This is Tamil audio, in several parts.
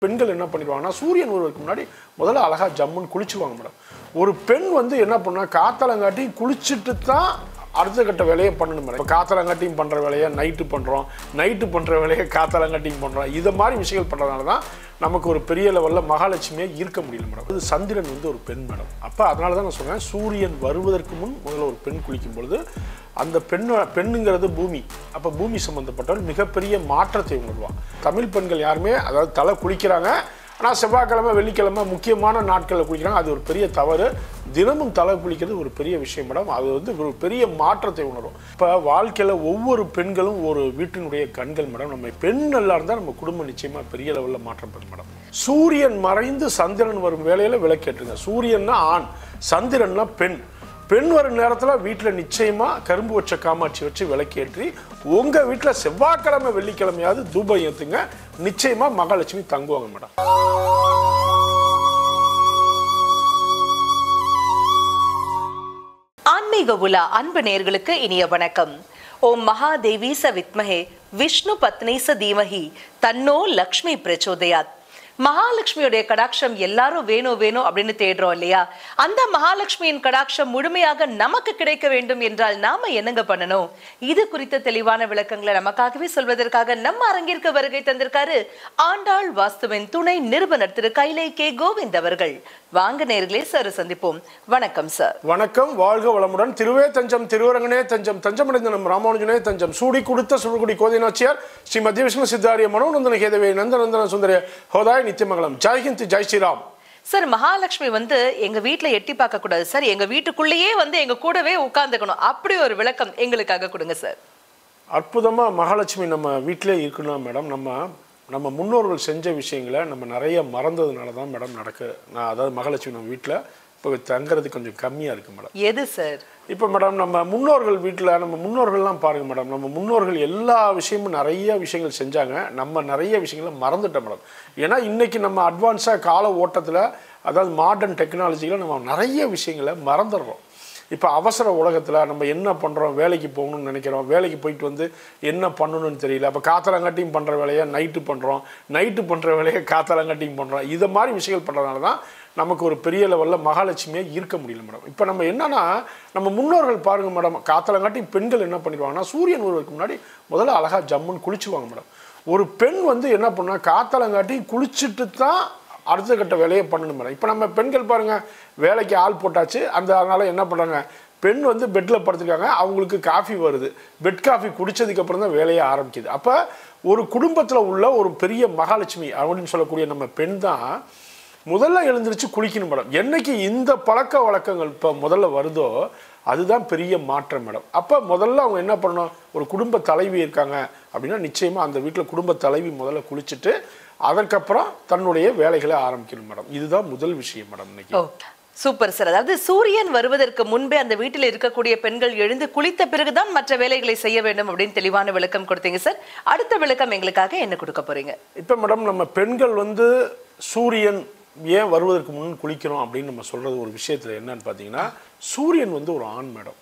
பெண்கள் என்ன பண்ணிடுவாங்கன்னா சூரியன் வருவதற்கு முன்னாடி முதல்ல அழகா ஜம்முன்னு குளிச்சுவாங்க மேடம் ஒரு பெண் வந்து என்ன பண்ணா காத்தலங்காட்டி குளிச்சுட்டு தான் அடுத்த கட்ட வேலையை பண்ணணும் மேடம் இப்போ காத்தலங்காட்டியும் பண்ணுற வேலையை நைட்டு பண்ணுறோம் நைட்டு பண்ணுற வேலையை காத்தலங்காட்டியும் பண்ணுறோம் இதை மாதிரி விஷயங்கள் பண்ணுறதுனால தான் நமக்கு ஒரு பெரிய லெவலில் மகாலட்சுமியை ஈர்க்க முடியல மேடம் இது சந்திரன் வந்து ஒரு பெண் மேடம் அப்போ அதனால தான் நான் சொன்னேன் சூரியன் வருவதற்கு முன் முதல்ல ஒரு பெண் குளிக்கும் பொழுது அந்த பெண் பெண்ணுங்கிறது பூமி அப்போ பூமி சம்மந்தப்பட்டவள் மிகப்பெரிய மாற்றத்தை உணர்வான் தமிழ் பெண்கள் யாருமே அதாவது தலை குளிக்கிறாங்க ஆனால் செவ்வாய்க்கிழமை வெள்ளிக்கிழமை முக்கியமான நாட்களில் குளிக்கிறாங்க அது ஒரு பெரிய தவறு தினமும் தலை குளிக்கிறது ஒரு பெரிய விஷயம் மேடம் அது வந்து ஒரு பெரிய மாற்றத்தை உணரும் இப்போ வாழ்க்கையில் ஒவ்வொரு பெண்களும் ஒரு வீட்டினுடைய கண்கள் மேடம் நம்ம பெண் நல்லா இருந்தால் நம்ம குடும்பம் நிச்சயமாக பெரிய லெவலில் மாற்றப்படும் மேடம் சூரியன் மறைந்து சந்திரன் வரும் வேலையில் விளக்கேற்றுங்க சூரியன்னா ஆண் சந்திரன்னா பெண் பெண் வரும் நேரத்தில் வீட்டில் நிச்சயமாக கரும்பு வச்ச காமாட்சி வச்சு விளக்கேற்றி உங்கள் வீட்டில் செவ்வாய்க்கிழமை வெள்ளிக்கிழமையாவது தூபம் ஏற்றுங்க நிச்சயமாக மகாலட்சுமி தங்குவாங்க மேடம் ஆன்மீக உலா அன்பு நேர்களுக்கு இனிய வணக்கம் ஓம் மகாதேவி ச வித்மஹே விஷ்ணு பத்னி ச தீமஹி தன்னோ லக்ஷ்மி பிரச்சோதயாத் மகாலட்சுமியுடைய கடாட்சம் எல்லாரும் வேணும் வேணும் அப்படின்னு தேடுறோம் இல்லையா அந்த மகாலட்சுமியின் கடாட்சம் முழுமையாக நமக்கு கிடைக்க வேண்டும் என்றால் நாம என்னங்க பண்ணணும் இது குறித்த தெளிவான விளக்கங்களை நமக்காகவே சொல்வதற்காக நம்ம அரங்கிற்கு வருகை தந்திருக்காரு ஆண்டாள் வாஸ்துவின் துணை நிறுவனர் திரு கைலை கே கோவிந்த் அவர்கள் வாங்க நேர்களே சார் சந்திப்போம் வணக்கம் சார் வணக்கம் வாழ்க வளமுடன் திருவே தஞ்சம் திருவரங்கனே தஞ்சம் தஞ்சமடைந்த நம் ராமானுஜனே தஞ்சம் சூடி கொடுத்த சுடுகுடி கோதினாச்சியார் ஸ்ரீ மத்திய விஷ்ணு சித்தாரிய மனோநந்தன கேதவே நந்தநந்தன சுந்தரிய ஹோதாய் நித்தியமங்கலம் ஜெய்ஹிந்த் ஜெய் ஸ்ரீராம் சார் மகாலட்சுமி வந்து எங்க வீட்ல எட்டி பார்க்க கூடாது சார் எங்க வீட்டுக்குள்ளேயே வந்து எங்க கூடவே உட்கார்ந்துக்கணும் அப்படி ஒரு விளக்கம் எங்களுக்காக கொடுங்க சார் அற்புதமாக மகாலட்சுமி நம்ம வீட்டிலே இருக்கணும் மேடம் நம்ம நம்ம முன்னோர்கள் செஞ்ச விஷயங்களை நம்ம நிறைய மறந்ததுனால தான் மேடம் நடக்க நான் அதாவது மகாலட்சுமி நம்ம வீட்டில் இப்போ தங்குறது கொஞ்சம் கம்மியாக இருக்குது மேடம் எது சார் இப்போ மேடம் நம்ம முன்னோர்கள் வீட்டில் நம்ம முன்னோர்கள்லாம் பாருங்கள் மேடம் நம்ம முன்னோர்கள் எல்லா விஷயமும் நிறைய விஷயங்கள் செஞ்சாங்க நம்ம நிறைய விஷயங்களை மறந்துட்டோம் மேடம் ஏன்னா இன்றைக்கி நம்ம அட்வான்ஸாக கால ஓட்டத்தில் அதாவது மாடர்ன் டெக்னாலஜியில் நம்ம நிறைய விஷயங்களை மறந்துடுறோம் இப்போ அவசர உலகத்தில் நம்ம என்ன பண்ணுறோம் வேலைக்கு போகணும்னு நினைக்கிறோம் வேலைக்கு போயிட்டு வந்து என்ன பண்ணணும்னு தெரியல அப்போ காத்தலங்காட்டியும் பண்ணுற வேலையை நைட்டு பண்ணுறோம் நைட்டு பண்ணுற வேலையை காத்தலங்காட்டியும் பண்ணுறோம் இதை மாதிரி விஷயங்கள் பண்ணுறதுனால தான் நமக்கு ஒரு பெரிய லெவலில் மகாலட்சுமியை ஈர்க்க முடியல மேடம் இப்போ நம்ம என்னன்னா நம்ம முன்னோர்கள் பாருங்க மேடம் காத்தலங்காட்டி பெண்கள் என்ன பண்ணிடுவாங்கன்னா சூரியன் வருவதற்கு முன்னாடி முதல்ல அழகாக ஜம்முன்னு குளிச்சுவாங்க மேடம் ஒரு பெண் வந்து என்ன பண்ணா காத்தலங்காட்டி குளிச்சுட்டு தான் அடுத்த கட்ட வேலையை பண்ணணும் மேடம் இப்போ நம்ம பெண்கள் பாருங்க வேலைக்கு ஆள் போட்டாச்சு அந்த அதனால என்ன பண்ணுறாங்க பெண் வந்து பெட்டில் படுத்துருக்காங்க அவங்களுக்கு காஃபி வருது பெட் காஃபி குடிச்சதுக்கு அப்புறம் தான் வேலையை ஆரம்பிக்குது அப்போ ஒரு குடும்பத்தில் உள்ள ஒரு பெரிய மகாலட்சுமி அப்படின்னு சொல்லக்கூடிய நம்ம பெண் தான் முதல்ல எழுந்திருச்சு குளிக்கணும் மேடம் என்னைக்கு இந்த பழக்க வழக்கங்கள் இப்போ முதல்ல வருதோ அதுதான் பெரிய மாற்றம் மேடம் அப்போ முதல்ல அவங்க என்ன பண்ணணும் ஒரு குடும்ப தலைவி இருக்காங்க அப்படின்னா நிச்சயமாக அந்த வீட்டில் குடும்ப தலைவி முதல்ல குளிச்சுட்டு அதற்கப்புறம் தன்னுடைய வேலைகளை ஆரம்பிக்கணும் மேடம் இதுதான் முதல் விஷயம் மேடம் இன்னைக்கு ஓ சூப்பர் சார் அதாவது சூரியன் வருவதற்கு முன்பே அந்த வீட்டில் இருக்கக்கூடிய பெண்கள் எழுந்து குளித்த பிறகுதான் மற்ற வேலைகளை செய்ய வேண்டும் அப்படின்னு தெளிவான விளக்கம் கொடுத்தீங்க சார் அடுத்த விளக்கம் எங்களுக்காக என்ன கொடுக்க போறீங்க இப்போ மேடம் நம்ம பெண்கள் வந்து சூரியன் ஏன் வருவதற்கு முன் குளிக்கிறோம் அப்படின்னு நம்ம சொல்கிறது ஒரு விஷயத்தில் என்னன்னு பார்த்தீங்கன்னா சூரியன் வந்து ஒரு ஆண் மேடம்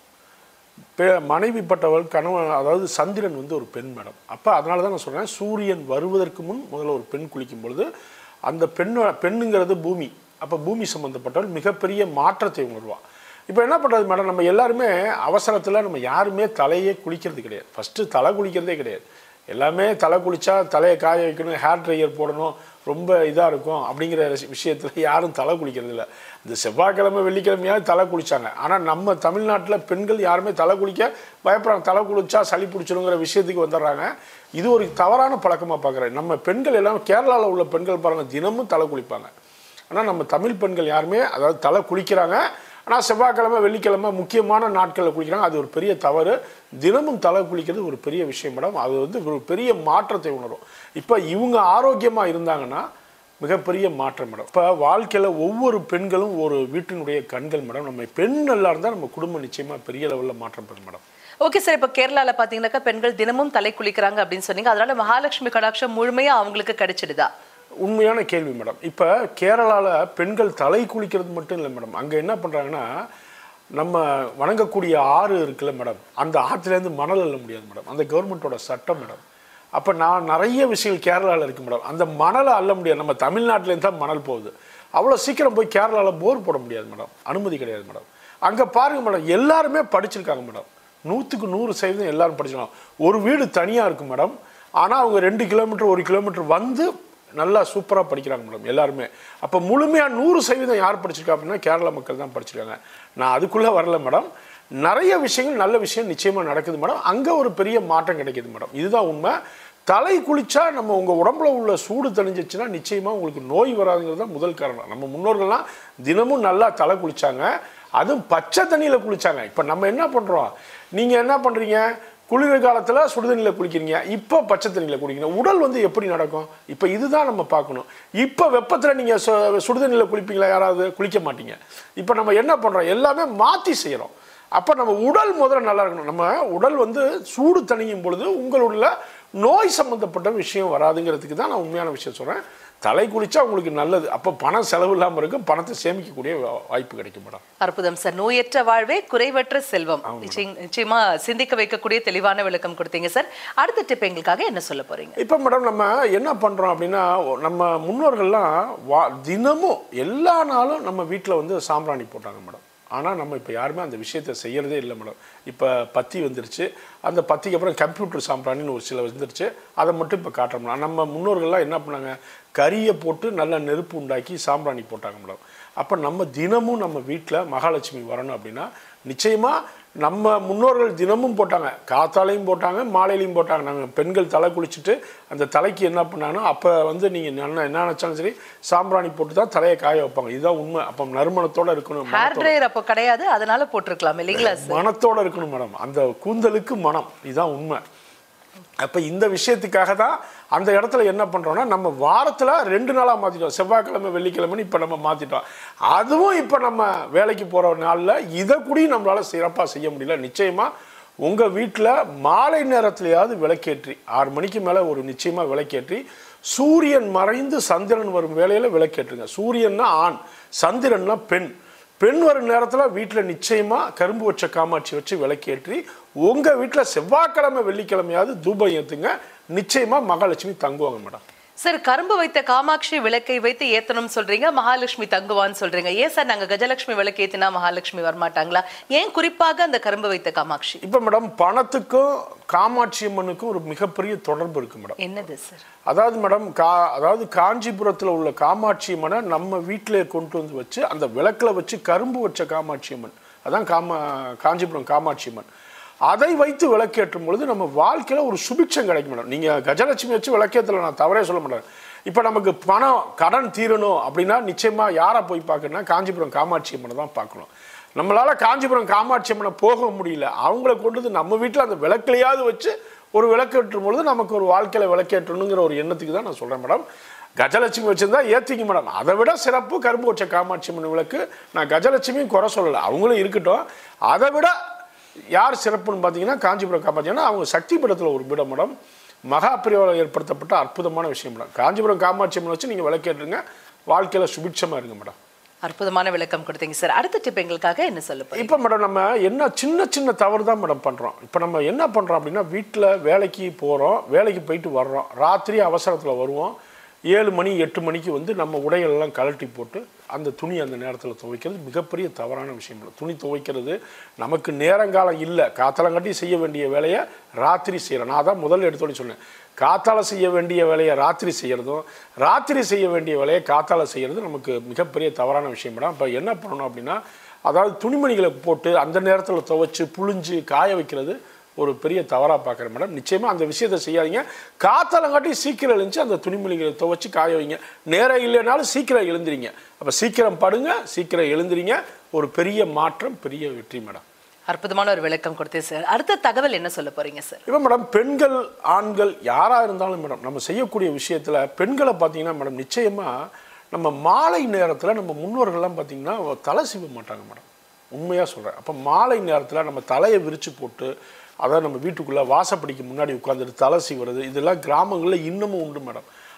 பெ மனைவிப்பட்டவள் கணவன் அதாவது சந்திரன் வந்து ஒரு பெண் மேடம் அப்போ அதனால தான் நான் சொல்கிறேன் சூரியன் வருவதற்கு முன் முதல்ல ஒரு பெண் குளிக்கும் பொழுது அந்த பெண் பெண்ணுங்கிறது பூமி அப்போ பூமி சம்மந்தப்பட்டவள் மிகப்பெரிய மாற்றத்தை உணர்வாள் இப்போ என்ன பண்ணுறது மேடம் நம்ம எல்லாருமே அவசரத்தில் நம்ம யாருமே தலையே குளிக்கிறது கிடையாது ஃபஸ்ட்டு தலை குளிக்கிறதே கிடையாது எல்லாமே தலை குளிச்சா தலையை காய வைக்கணும் ஹேர் ட்ரையர் போடணும் ரொம்ப இதாக இருக்கும் அப்படிங்கிற விஷயத்தில் யாரும் தலை குளிக்கிறது இல்லை இந்த செவ்வாய்க்கிழமை வெள்ளிக்கிழமையாவது தலை குளிச்சாங்க ஆனால் நம்ம தமிழ்நாட்டில் பெண்கள் யாருமே தலை குளிக்க பயப்படுறாங்க தலை குளிச்சா சளி பிடிச்சிருங்கிற விஷயத்துக்கு வந்துடுறாங்க இது ஒரு தவறான பழக்கமாக பார்க்குறேன் நம்ம பெண்கள் எல்லாம் கேரளாவில் உள்ள பெண்கள் பாருங்கள் தினமும் தலை குளிப்பாங்க ஆனால் நம்ம தமிழ் பெண்கள் யாருமே அதாவது தலை குளிக்கிறாங்க ஆனால் செவ்வாய்க்கிழமை வெள்ளிக்கிழமை முக்கியமான நாட்களில் குளிக்கிறாங்க அது ஒரு பெரிய தவறு தினமும் தலை குளிக்கிறது ஒரு பெரிய விஷயம் மேடம் அது வந்து ஒரு பெரிய மாற்றத்தை உணரும் இப்போ இவங்க ஆரோக்கியமாக இருந்தாங்கன்னா மிகப்பெரிய மாற்றம் மேடம் இப்போ வாழ்க்கையில் ஒவ்வொரு பெண்களும் ஒரு வீட்டினுடைய கண்கள் மேடம் நம்ம பெண் நல்லா இருந்தால் நம்ம குடும்பம் நிச்சயமாக பெரிய லெவலில் மாற்றம் பெறும் மேடம் ஓகே சார் இப்போ கேரளால பாத்தீங்கன்னாக்கா பெண்கள் தினமும் தலை குளிக்கிறாங்க அப்படின்னு சொன்னீங்க அதனால மகாலட்சுமி கடாட்சம் முழுமையா அவங்களுக்கு கிடைச்சிடுதா உண்மையான கேள்வி மேடம் இப்போ கேரளாவில் பெண்கள் தலை குளிக்கிறது மட்டும் இல்லை மேடம் அங்கே என்ன பண்ணுறாங்கன்னா நம்ம வணங்கக்கூடிய ஆறு இருக்குல்ல மேடம் அந்த ஆற்றுலேருந்து மணல் அள்ள முடியாது மேடம் அந்த கவர்மெண்ட்டோட சட்டம் மேடம் அப்போ நான் நிறைய விஷயங்கள் கேரளாவில் இருக்கு மேடம் அந்த மணலை அள்ள முடியாது நம்ம தமிழ்நாட்டிலேருந்து தான் மணல் போகுது அவ்வளோ சீக்கிரம் போய் கேரளாவில் போர் போட முடியாது மேடம் அனுமதி கிடையாது மேடம் அங்கே பாருங்க மேடம் எல்லாருமே படிச்சிருக்காங்க மேடம் நூற்றுக்கு நூறு சதவீதம் எல்லாரும் படிச்சிருக்காங்க ஒரு வீடு தனியாக இருக்கும் மேடம் ஆனால் அவங்க ரெண்டு கிலோமீட்டர் ஒரு கிலோமீட்டர் வந்து நல்லா சூப்பராக படிக்கிறாங்க மேடம் எல்லாருமே அப்போ முழுமையாக நூறு சதவீதம் யார் படிச்சிருக்கா அப்படின்னா கேரளா மக்கள் தான் படிச்சிருக்காங்க நான் அதுக்குள்ளே வரல மேடம் நிறைய விஷயங்கள் நல்ல விஷயம் நிச்சயமாக நடக்குது மேடம் அங்கே ஒரு பெரிய மாற்றம் கிடைக்குது மேடம் இதுதான் உண்மை தலை குளிச்சா நம்ம உங்கள் உடம்புல உள்ள சூடு தணிஞ்சிச்சுன்னா நிச்சயமாக உங்களுக்கு நோய் வராதுங்கிறது தான் முதல் காரணம் நம்ம முன்னோர்கள்லாம் தினமும் நல்லா தலை குளிச்சாங்க அதுவும் பச்சை தண்ணியில் குளிச்சாங்க இப்போ நம்ம என்ன பண்ணுறோம் நீங்கள் என்ன பண்ணுறீங்க குளிர் காலத்தில் சுடுதண்ணியில் குளிக்கிறீங்க இப்போ பச்சை தண்ணியில் குளிக்கிறீங்க உடல் வந்து எப்படி நடக்கும் இப்போ இதுதான் நம்ம பார்க்கணும் இப்போ வெப்பத்தில் நீங்கள் சுடுதண்ணியில் குளிப்பீங்களா யாராவது குளிக்க மாட்டீங்க இப்போ நம்ம என்ன பண்ணுறோம் எல்லாமே மாற்றி செய்கிறோம் அப்போ நம்ம உடல் முதல்ல நல்லா இருக்கணும் நம்ம உடல் வந்து சூடு தணியும் பொழுது உங்களுடைய நோய் சம்மந்தப்பட்ட விஷயம் வராதுங்கிறதுக்கு தான் நான் உண்மையான விஷயம் சொல்கிறேன் தலை குளிச்சா உங்களுக்கு நல்லது அப்போ பணம் செலவு இல்லாமல் இருக்கும் பணத்தை சேமிக்கக்கூடிய வா- வாய்ப்பு கிடைக்கும் மேடம் அற்புதம் சார் நோயற்ற வாழ்வே குறைவற்ற செல்வம் நிச்சயம்- நிச்சயமா சிந்திக்க வைக்கக்கூடிய தெளிவான விளக்கம் கொடுத்தீங்க சார் அடுத்த டிப் எங்களுக்காக என்ன சொல்ல போறீங்க இப்போ மேடம் நம்ம என்ன பண்ணுறோம் அப்படின்னா நம்ம முன்னோர்கள்லாம் வா தினமும் எல்லா நாளும் நம்ம வீட்டில் வந்து சாம்பிராணி போட்டாங்க மேடம் ஆனால் நம்ம இப்போ யாருமே அந்த விஷயத்தை செய்யறதே இல்லை மேடம் இப்போ பத்தி வந்துருச்சு அந்த பத்திக்கு அப்புறம் கம்ப்யூட்டர் சாம்பிராணின்னு ஒரு சில வந்துருச்சு அதை மட்டும் இப்போ காட்டுறோம்னா நம்ம முன்னோர்கள்லாம் என்ன பண்ணாங்க கரியை போட்டு நல்ல நெருப்பு உண்டாக்கி சாம்பிராணி போட்டாங்க மேடம் அப்போ நம்ம தினமும் நம்ம வீட்டில் மகாலட்சுமி வரணும் அப்படின்னா நிச்சயமாக நம்ம முன்னோர்கள் தினமும் போட்டாங்க காத்தாலையும் போட்டாங்க மாலையிலையும் போட்டாங்க நாங்கள் பெண்கள் தலை குளிச்சுட்டு அந்த தலைக்கு என்ன பண்ணாங்கன்னா அப்போ வந்து நீங்கள் என்ன என்ன நினச்சாலும் சரி சாம்பிராணி போட்டு தான் தலையை காய வைப்பாங்க இதுதான் உண்மை அப்போ நறுமணத்தோட இருக்கணும் ஹேர் ட்ரையர் அப்போ கிடையாது அதனால போட்டிருக்கலாம் இல்லைங்களா சார் மனத்தோட இருக்கணும் மேடம் அந்த கூந்தலுக்கு மனம் இதுதான் உண்மை அப்போ இந்த விஷயத்துக்காக தான் அந்த இடத்துல என்ன பண்ணுறோம்னா நம்ம வாரத்தில் ரெண்டு நாளாக மாற்றிட்டோம் செவ்வாய்க்கிழமை வெள்ளிக்கிழமைன்னு இப்போ நம்ம மாற்றிட்டோம் அதுவும் இப்போ நம்ம வேலைக்கு போகிற நாளில் இதை கூடயும் நம்மளால் சிறப்பாக செய்ய முடியல நிச்சயமாக உங்கள் வீட்டில் மாலை நேரத்துலையாவது விளக்கேற்றி ஆறு மணிக்கு மேலே ஒரு நிச்சயமாக விளக்கேற்றி சூரியன் மறைந்து சந்திரன் வரும் வேளையில் விளக்கேற்றுங்க சூரியன்னா ஆண் சந்திரன்னா பெண் பெண் வரும் நேரத்தில் வீட்டில் நிச்சயமாக கரும்பு வச்ச காமாட்சி வச்சு விளக்கேற்றி உங்கள் வீட்டில் செவ்வாய்க்கிழமை வெள்ளிக்கிழமையாவது தூபம் ஏற்றுங்க நிச்சயமாக மகாலட்சுமி தங்குவாங்க மேடம் சார் கரும்பு வைத்த காமாட்சி விளக்கை வைத்து ஏத்தணும் சொல்றீங்க மகாலட்சுமி தங்குவான்னு சொல்றீங்க ஏன் சார் நாங்க கஜலட்சுமி விளக்கு ஏத்தினா மகாலட்சுமி வரமாட்டாங்களா ஏன் குறிப்பாக அந்த கரும்பு வைத்த காமாட்சி இப்போ மேடம் பணத்துக்கும் காமாட்சி அம்மனுக்கும் ஒரு மிகப்பெரிய தொடர்பு இருக்குது மேடம் என்னது சார் அதாவது மேடம் கா அதாவது காஞ்சிபுரத்தில் உள்ள காமாட்சி அம்மனை நம்ம வீட்டிலே கொண்டு வந்து வச்சு அந்த விளக்கில் வச்சு கரும்பு வச்ச காமாட்சி அம்மன் அதான் காமா காஞ்சிபுரம் காமாட்சி அம்மன் அதை வைத்து விளக்கேற்றும் பொழுது நம்ம வாழ்க்கையில் ஒரு சுபிட்சம் கிடைக்கும் மேடம் நீங்கள் கஜலட்சுமி வச்சு விளக்கேற்றல நான் தவறே சொல்ல மாட்டேன் இப்போ நமக்கு பணம் கடன் தீரணும் அப்படின்னா நிச்சயமாக யாரை போய் பார்க்கணும்னா காஞ்சிபுரம் காமாட்சி அம்மனை தான் பார்க்கணும் நம்மளால் காஞ்சிபுரம் காமாட்சி அம்மனை போக முடியல அவங்கள கொண்டு வந்து நம்ம வீட்டில் அந்த விளக்குலையாவது வச்சு ஒரு விளக்கேற்றும் பொழுது நமக்கு ஒரு வாழ்க்கையில் விளக்கேற்றணுங்கிற ஒரு எண்ணத்துக்கு தான் நான் சொல்கிறேன் மேடம் கஜலட்சுமி வச்சிருந்தா ஏற்றிங்க மேடம் அதை விட சிறப்பு கரும்பு வச்ச காமாட்சி அம்மன் விளக்கு நான் கஜலட்சுமியும் குறை சொல்லலை அவங்களும் இருக்கட்டும் அதை விட யார் சிறப்புன்னு பார்த்தீங்கன்னா காஞ்சிபுரம் காமாட்சி ஏன்னா அவங்க சக்தி பீடத்தில் ஒரு பீடம் மேடம் மகா பிரிவால் ஏற்படுத்தப்பட்ட அற்புதமான விஷயம் மேடம் காஞ்சிபுரம் காமாட்சி அம்மன் வச்சு நீங்கள் விளக்கேற்றுங்க வாழ்க்கையில் சுபிட்சமாக இருங்க மேடம் அற்புதமான விளக்கம் கொடுத்தீங்க சார் அடுத்த டிப் எங்களுக்காக என்ன சொல்ல போறீங்க இப்போ மேடம் நம்ம என்ன சின்ன சின்ன தவறு தான் மேடம் பண்ணுறோம் இப்போ நம்ம என்ன பண்ணுறோம் அப்படின்னா வீட்டில் வேலைக்கு போகிறோம் வேலைக்கு போயிட்டு வர்றோம் ராத்திரி அவசரத்தில் வருவோம் ஏழு மணி எட்டு மணிக்கு வந்து நம்ம உடைகளெல்லாம் கழட்டி போட்டு அந்த துணி அந்த நேரத்தில் துவைக்கிறது மிகப்பெரிய தவறான விஷயம் இல்லை துணி துவைக்கிறது நமக்கு நேரங்காலம் இல்லை காத்தலங்காட்டி செய்ய வேண்டிய வேலையை ராத்திரி செய்கிறோம் நான் தான் முதல்ல எடுத்தோடனே சொன்னேன் காத்தால செய்ய வேண்டிய வேலையை ராத்திரி செய்கிறதும் ராத்திரி செய்ய வேண்டிய வேலையை காத்தால செய்கிறது நமக்கு மிகப்பெரிய தவறான விஷயம் மேடம் இப்போ என்ன பண்ணணும் அப்படின்னா அதாவது துணிமணிகளை போட்டு அந்த நேரத்தில் துவைச்சு புழிஞ்சு காய வைக்கிறது ஒரு பெரிய தவறாக பார்க்குறேன் மேடம் நிச்சயமாக அந்த விஷயத்தை செய்யாதீங்க காத்தாலங்காட்டி சீக்கிரம் எழுந்துச்சு அந்த துணிமணிகளை துவைச்சு காய வைங்க நேரம் இல்லைனாலும் சீக்கிரம் எழுந்திரிங்க அப்போ சீக்கிரம் படுங்க சீக்கிரம் எழுந்திரிங்க ஒரு பெரிய மாற்றம் பெரிய வெற்றி மேடம் அற்புதமான ஒரு விளக்கம் கொடுத்தேன் சார் அடுத்த தகவல் என்ன சொல்ல போறீங்க சார் இப்போ மேடம் பெண்கள் ஆண்கள் யாராக இருந்தாலும் மேடம் நம்ம செய்யக்கூடிய விஷயத்தில் பெண்களை பார்த்தீங்கன்னா மேடம் நிச்சயமாக நம்ம மாலை நேரத்தில் நம்ம முன்னோர்கள்லாம் பார்த்தீங்கன்னா தலை சீவ மாட்டாங்க மேடம் உண்மையாக சொல்கிறேன் அப்போ மாலை நேரத்தில் நம்ம தலையை விரித்து போட்டு அதாவது நம்ம வீட்டுக்குள்ளே வாசப்படிக்கு முன்னாடி உட்காந்துட்டு தலை சீவுறது இதெல்லாம் கிராமங்களில் இன்னமும் உண்டு மேடம்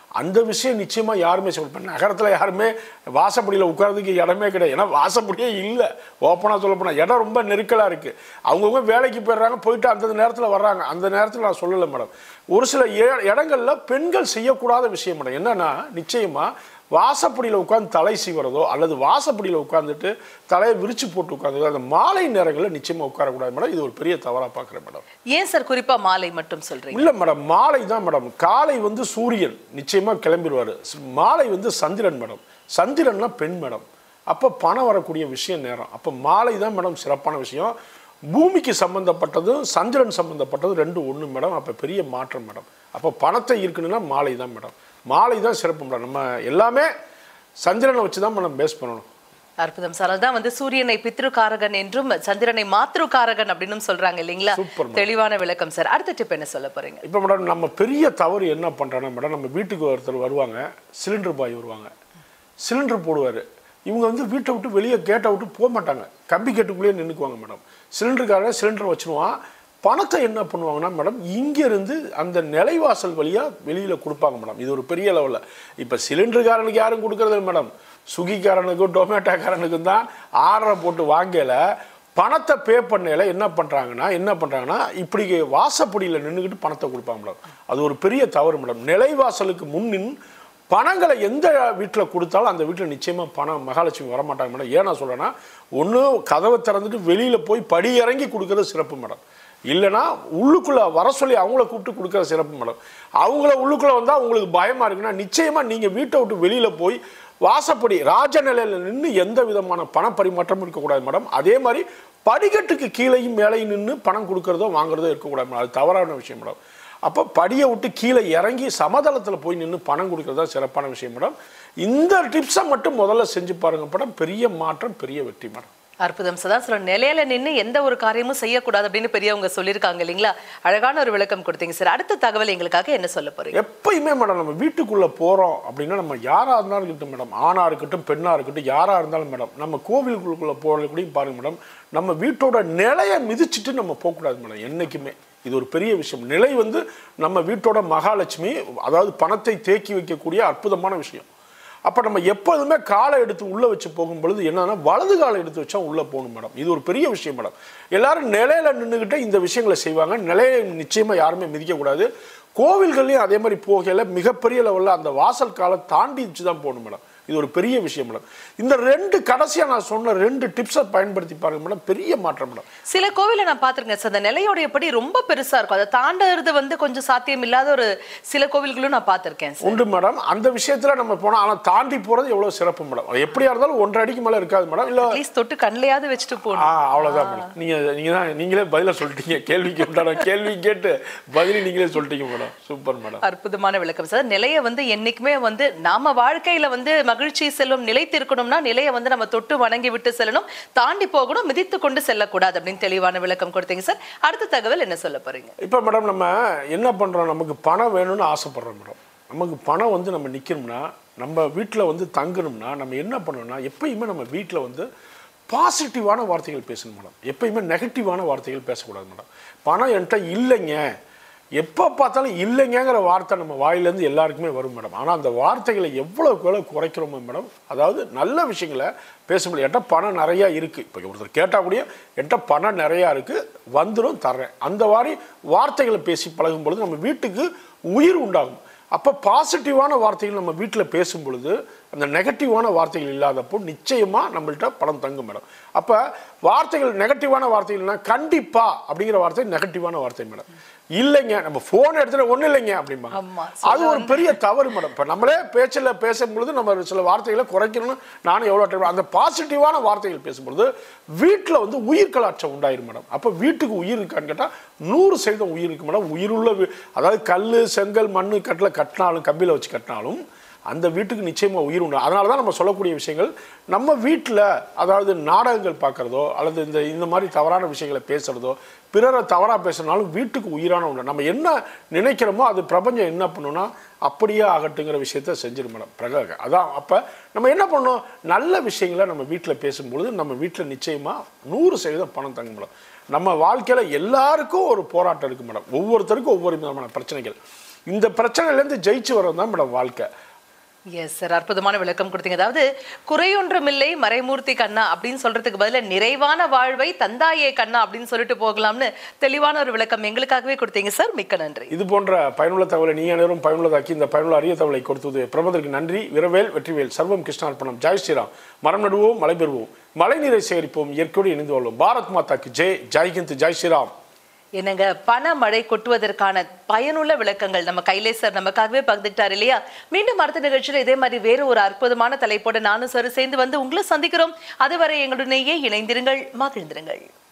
அந்த விஷயம் நிச்சயமா யாருமே சொல்ல இப்போ நகரத்தில் யாருமே வாசப்படியில் உட்கார்றதுக்கு இடமே கிடையாது ஏன்னா வாசப்படியே இல்லை ஓப்பனாக சொல்ல போனால் இடம் ரொம்ப நெருக்கலாக இருக்குது அவங்கவுங்க வேலைக்கு போயிடுறாங்க போயிட்டு அந்த நேரத்தில் வர்றாங்க அந்த நேரத்தில் நான் சொல்லலை மேடம் ஒரு சில இ- இடங்கள்ல பெண்கள் செய்யக்கூடாத விஷயம் மேடம் என்னன்னா நிச்சயமா வாசப்படியில் உட்காந்து தலை சீவுறதோ அல்லது வாசப்படியில் உட்காந்துட்டு தலையை விரிச்சு போட்டு உட்காந்து அந்த மாலை நேரங்களில் நிச்சயமா உட்காரக்கூடாது மேடம் இது ஒரு பெரிய தவறாக பார்க்குறேன் மேடம் ஏன் சார் குறிப்பா மாலை மட்டும் சொல்றீங்க இல்ல மேடம் மாலை தான் மேடம் காலை வந்து சூரியன் நிச்சயமா கிளம்பிடுவாரு மாலை வந்து சந்திரன் மேடம் சந்திரன்னா பெண் மேடம் அப்போ பணம் வரக்கூடிய விஷயம் நேரம் அப்போ மாலை தான் மேடம் சிறப்பான விஷயம் பூமிக்கு சம்பந்தப்பட்டதும் சந்திரன் சம்பந்தப்பட்டதும் ரெண்டு ஒன்று மேடம் அப்போ பெரிய மாற்றம் மேடம் அப்போ பணத்தை இருக்கணும்னா மாலை தான் மேடம் மாலை தான் சிறப்பு மேடம் நம்ம எல்லாமே சந்திரனை வச்சு தான் மேடம் பேஸ் பண்ணணும் அற்புதம் சார் அதுதான் வந்து சூரியனை பித்ருகாரகன் என்றும் சந்திரனை மாத்ருகாரகன் அப்படின்னு சொல்றாங்க இல்லைங்களா Super, ma'am. தெளிவான விளக்கம் சார் அடுத்த டிப் என்ன சொல்ல போறீங்க இப்போ மேடம் நம்ம பெரிய தவறு என்ன பண்ணுறோன்னா மேடம் நம்ம வீட்டுக்கு ஒருத்தர் வருவாங்க சிலிண்டர் பாய் வருவாங்க சிலிண்டர் போடுவார் இவங்க வந்து வீட்டை விட்டு வெளியே கேட்டை விட்டு போக மாட்டாங்க கம்பி கேட்டுக்குள்ளேயே நின்றுக்குவாங்க மேடம் சிலிண்டருக்காக சிலிண்டர் வச்சுருவான் பணத்தை என்ன பண்ணுவாங்கன்னா மேடம் இங்கேருந்து அந்த நிலைவாசல் வழியாக வெளியில் கொடுப்பாங்க மேடம் இது ஒரு பெரிய லெவலில் இப்போ சிலிண்டருக்காரனுக்கு யாரும் கொடுக்கறது இல்லை மேடம் சுகிக்காரனுக்கும் டொமேட்டோக்காரனுக்கும் தான் ஆர்டரை போட்டு வாங்கலை பணத்தை பே பண்ணையில என்ன பண்ணுறாங்கன்னா என்ன பண்ணுறாங்கன்னா இப்படி வாசப்படியில் நின்றுக்கிட்டு பணத்தை கொடுப்பாங்க மேடம் அது ஒரு பெரிய தவறு மேடம் நிலைவாசலுக்கு முன்னின் பணங்களை எந்த வீட்டில் கொடுத்தாலும் அந்த வீட்டில் நிச்சயமாக பணம் மகாலட்சுமி வரமாட்டாங்க மேடம் ஏன் நான் சொல்கிறேன்னா ஒன்று கதவை திறந்துட்டு வெளியில் போய் படி இறங்கி கொடுக்கறது சிறப்பு மேடம் இல்லைன்னா உள்ளுக்குள்ளே வர சொல்லி அவங்கள கூப்பிட்டு கொடுக்குற சிறப்பு மேடம் அவங்கள உள்ளுக்குள்ளே வந்தால் உங்களுக்கு பயமாக இருக்குன்னா நிச்சயமாக நீங்கள் வீட்டை விட்டு வெளியில் போய் வாசப்படி ராஜநிலையில் நின்று எந்த விதமான பண பரிமாற்றமும் இருக்கக்கூடாது மேடம் அதே மாதிரி படிக்கட்டுக்கு கீழேயும் மேலேயும் நின்று பணம் கொடுக்கறதோ வாங்குறதோ இருக்கக்கூடாது மேடம் அது தவறான விஷயம் மேடம் அப்போ படியை விட்டு கீழே இறங்கி சமதளத்தில் போய் நின்று பணம் கொடுக்கறது தான் சிறப்பான விஷயம் மேடம் இந்த டிப்ஸை மட்டும் முதல்ல செஞ்சு பாருங்க மேடம் பெரிய மாற்றம் பெரிய வெற்றி மேடம் அற்புதம் சதா சொல்ற நிலையில நின்னு எந்த ஒரு காரியமும் செய்யக்கூடாது அப்படின்னு பெரியவங்க சொல்லியிருக்காங்க இல்லைங்களா அழகான ஒரு விளக்கம் கொடுத்தீங்க சார் அடுத்த தகவல் எங்களுக்காக என்ன சொல்ல போறீங்க எப்பயுமே மேடம் நம்ம வீட்டுக்குள்ளே போகிறோம் அப்படின்னா நம்ம யாராக இருந்தாலும் இருக்கட்டும் மேடம் ஆணாக இருக்கட்டும் பெண்ணாக இருக்கட்டும் யாராக இருந்தாலும் மேடம் நம்ம கோவிலுக்குள்ளே போகிறதுக்கூடையும் பாருங்க மேடம் நம்ம வீட்டோட நிலையை மிதிச்சிட்டு நம்ம போகக்கூடாது மேடம் என்றைக்குமே இது ஒரு பெரிய விஷயம் நிலை வந்து நம்ம வீட்டோட மகாலட்சுமி அதாவது பணத்தை தேக்கி வைக்கக்கூடிய அற்புதமான விஷயம் அப்போ நம்ம எப்போதுமே காலை எடுத்து உள்ளே வச்சு போகும் பொழுது என்னன்னா வலது காலை எடுத்து வச்சா உள்ளே போகணும் மேடம் இது ஒரு பெரிய விஷயம் மேடம் எல்லாரும் நிலையில நின்றுக்கிட்டே இந்த விஷயங்களை செய்வாங்க நிலையை நிச்சயமாக யாருமே மிதிக்கக்கூடாது கோவில்கள்லையும் அதே மாதிரி போகையில் மிகப்பெரிய லெவலில் அந்த வாசல் காலை தாண்டி வச்சு தான் போகணும் மேடம் இது ஒரு பெரிய விஷயம் மேடம் இந்த ரெண்டு கடைசியாக நான் சொன்ன ரெண்டு டிப்ஸை பயன்படுத்தி பாருங்க மேடம் பெரிய மாற்றம் மேடம் சில கோவில நான் பார்த்திருக்கேன் சார் அந்த நிலையோடைய படி ரொம்ப பெருசா இருக்கும் அதை தாண்டறது வந்து கொஞ்சம் சாத்தியம் இல்லாத ஒரு சில கோவில்களும் நான் பார்த்திருக்கேன் சார் உண்டு மேடம் அந்த விஷயத்துல நம்ம போனோம் ஆனால் தாண்டி போகிறது எவ்வளோ சிறப்பு மேடம் அது எப்படியா இருந்தாலும் ஒன்றரை அடிக்கு மேலே இருக்காது மேடம் இல்லை அட்லீஸ்ட் தொட்டு கண்ணிலையாவது வச்சுட்டு ஆ போகணும் அவ்வளோதான் மேடம் நீங்கள் நீங்கள் தான் நீங்களே பதிலாக சொல்லிட்டீங்க கேள்விக்கு உண்டான கேள்வி கேட்டு பதில் நீங்களே சொல்லிட்டீங்க மேடம் சூப்பர் மேடம் அற்புதமான விளக்கம் சார் நிலையை வந்து என்னைக்குமே வந்து நாம வாழ்க்கையில வந்து மகிழ்ச்சி செல்வம் நிலைத்திருக்கணும்னா நிலையை வந்து நம்ம தொட்டு வணங்கி விட்டு செல்லணும் தாண்டி போகணும் மிதித்து கொண்டு செல்லக்கூடாது அப்படின்னு தெளிவான விளக்கம் கொடுத்தீங்க சார் அடுத்த தகவல் என்ன சொல்ல போறீங்க இப்போ மேடம் நம்ம என்ன பண்ணுறோம் நமக்கு பணம் வேணும்னு ஆசைப்படுறோம் மேடம் நமக்கு பணம் வந்து நம்ம நிற்கணும்னா நம்ம வீட்டில் வந்து தங்கணும்னா நம்ம என்ன பண்ணணும்னா எப்பயுமே நம்ம வீட்டில் வந்து பாசிட்டிவான வார்த்தைகள் பேசணும் மேடம் எப்பயுமே நெகட்டிவான வார்த்தைகள் பேசக்கூடாது மேடம் பணம் என்கிட்ட இல்லைங்க எப்போ பார்த்தாலும் இல்லைங்கிற வார்த்தை நம்ம வாயிலேருந்து எல்லாருக்குமே வரும் மேடம் ஆனால் அந்த வார்த்தைகளை எவ்வளோக்கு எவ்வளோ குறைக்கிறோமோ மேடம் அதாவது நல்ல விஷயங்களை பேச முடியும் என்கிட்ட பணம் நிறையா இருக்குது இப்போ ஒருத்தர் கேட்டால் கூட என்கிட்ட பணம் நிறையா இருக்குது வந்துடும் தர்றேன் அந்த மாதிரி வார்த்தைகளை பேசி பழகும் பொழுது நம்ம வீட்டுக்கு உயிர் உண்டாகும் அப்போ பாசிட்டிவான வார்த்தைகள் நம்ம வீட்டில் பேசும் பொழுது அந்த நெகட்டிவான வார்த்தைகள் இல்லாதப்போ நிச்சயமாக நம்மள்ட்ட பணம் தங்கும் மேடம் அப்போ வார்த்தைகள் நெகட்டிவான வார்த்தைகள்னா கண்டிப்பா அப்படிங்கிற வார்த்தை நெகட்டிவான வார்த்தை மேடம் இல்லைங்க நம்ம ஃபோன் எடுத்துட்டு ஒன்றும் இல்லைங்க அப்படிம்பாங்க ஆமா, அது ஒரு பெரிய தவறு மேடம் இப்போ நம்மளே பேச்சில் பேசும்பொழுது நம்ம சில வார்த்தைகளை குறைக்கணும்னு நானும் எவ்வளோ டைம் அந்த பாசிட்டிவான வார்த்தைகள் பேசும்பொழுது வீட்டில் வந்து உயிர் கலாட்சம் உண்டாயிரும் மேடம் அப்போ வீட்டுக்கு உயிர் இருக்கான்னு கேட்டால் நூறு சதவீதம் உயிர் இருக்கு மேடம் உயிருள்ள வீ- அதாவது கல் செங்கல் மண் கட்டில் கட்டினாலும் கம்பியில் வச்சு கட்டினாலும் அந்த வீட்டுக்கு நிச்சயமா உயிர் உண்டு அதனால தான் நம்ம சொல்லக்கூடிய விஷயங்கள் நம்ம வீட்டில் அதாவது நாடகங்கள் பார்க்குறதோ அல்லது இந்த இந்த மாதிரி தவறான விஷயங்களை பேசுகிறதோ பிறரை தவறாக பேசுறதுனாலும் வீட்டுக்கு உயிரான உண்டு நம்ம என்ன நினைக்கிறோமோ அது பிரபஞ்சம் என்ன பண்ணுன்னா அப்படியே ஆகட்டுங்கிற விஷயத்த செஞ்சிடும் மேடம் பிரக அதான் அப்போ நம்ம என்ன பண்ணோம் நல்ல விஷயங்களை நம்ம வீட்டில் பேசும்பொழுது நம்ம வீட்டில் நிச்சயமாக நூறு சதவீதம் பணம் தங்கும் மேடம் நம்ம வாழ்க்கையில் எல்லாருக்கும் ஒரு போராட்டம் இருக்குது மேடம் ஒவ்வொருத்தருக்கும் ஒவ்வொரு விதமான பிரச்சனைகள் இந்த பிரச்சனையிலேருந்து ஜெயிச்சு வர்றது தான் மேடம் வாழ்க்கை எஸ் சார் அற்புதமான விளக்கம் கொடுத்தீங்க அதாவது குறையொன்றுமில்லை மறைமூர்த்தி கண்ணா அப்படின்னு சொல்றதுக்கு பதிலா நிறைவான வாழ்வை தந்தாயே கண்ணா அப்படின்னு சொல்லிட்டு போகலாம்னு தெளிவான ஒரு விளக்கம் எங்களுக்காகவே கொடுத்தீங்க சார் மிக்க நன்றி இது போன்ற பயனுள்ள தகவலை நீ அனைவரும் பயனுள்ளதாக்கி இந்த பயனுள்ள அரிய தகவலை கொடுத்தது பிரபதற்கு நன்றி விரவேல் வெற்றிவேல் சர்வம் கிருஷ்ணார்ப்பணம் ஜெய் ஸ்ரீராம் மரம் நடுவோம் மழை பெறுவோம் மழை நீரை சேகரிப்போம் இயற்கையோடு இணைந்து கொள்வோம் பாரத் மாதாக்கு ஜெய் ஜெய்ஹிந்த் ஜெய் ஸ்ரீராம் என்னங்க பண மழை கொட்டுவதற்கான பயனுள்ள விளக்கங்கள் நம்ம கைலே சார் நமக்காகவே பகிர்ந்துக்கிட்டார் இல்லையா மீண்டும் அடுத்த நிகழ்ச்சியில் இதே மாதிரி வேறு ஒரு அற்புதமான தலைப்போட நானும் சார் சேர்ந்து வந்து உங்களை சந்திக்கிறோம் அதுவரை எங்களுடனேயே இணைந்திருங்கள் மகிழ்ந்திருங்கள்